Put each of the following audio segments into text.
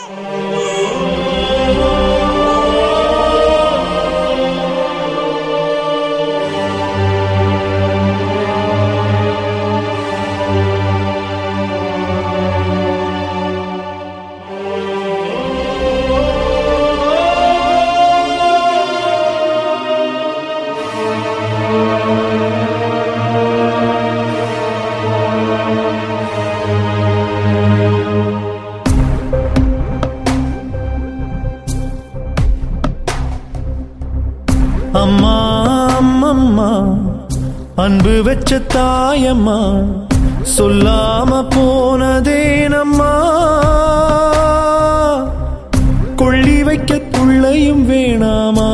அம்மா அம்மம்மா அன்பு வச்ச தாயம்மா சொல்லாம போனதேனம்மா கொள்ளி வைக்க புள்ளையும் வேணாமா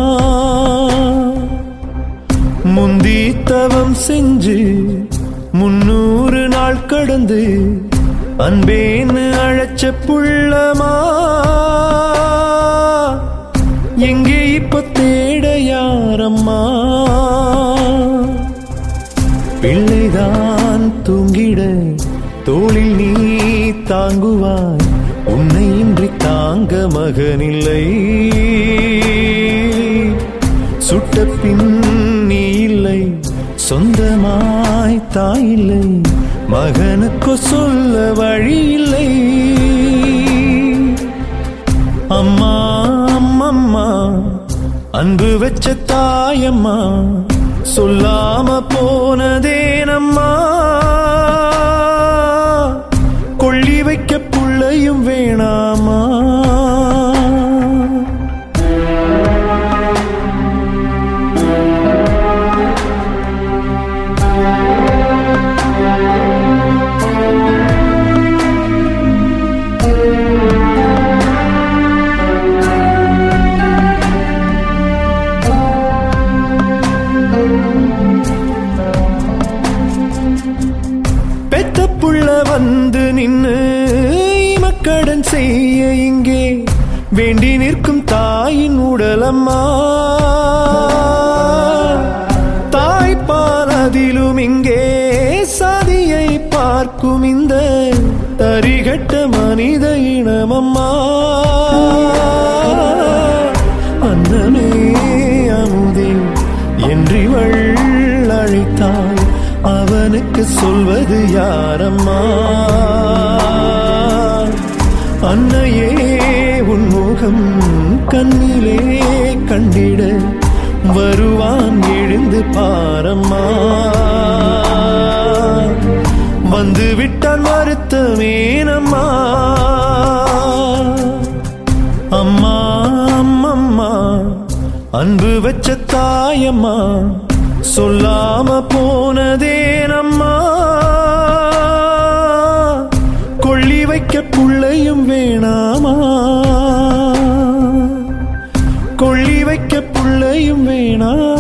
முந்தி தவம் செஞ்சு முன்னூறு நாள் கடந்து அன்பேன்னு அழைச்ச புள்ளமா எங்கே இப்ப தேட யாரம்மா பிள்ளைதான் தூங்கிட தோளில் நீ தாங்குவாய் உன்னை இன்றி தாங்க மகனில்லை சுட்ட பின் நீ இல்லை சொந்தமாய் தாயில்லை மகனுக்கு சொல்ல வழி இல்லை அம்மா அம்மம்மா அன்பு வச்ச தாயம்மா சொல்லாம போனதேனம்மா கொள்ளி வைக்க புள்ளையும் வேணாமா பெத்த புள்ள வந்து நின்னு மக்கடன் செய்ய இங்கே வேண்டி நிற்கும் தாயின் உடலம்மா தாய்ப்பால் அதிலும் இங்கே சாதியை பார்க்கும் இந்த தரிகட்ட மனித இனமம்மா அன்னமே அமுதே என்றிவள் அழைத்தாள் அவனுக்கு சொல்வது யாரம்மா அன்னையே உன்முகம் கண்ணிலே கண்டிட வருவான் எழுந்து பாரம்மா வந்து விட்டான் வருத்தமேனம்மா அம்மா அம்மம்மா அன்பு வச்ச தாயம்மா சொல்லாம போனதேனம்மா கொள்ளி வைக்க புள்ளையும் வேணாமா கொள்ளி வைக்க புள்ளையும் வேணாமா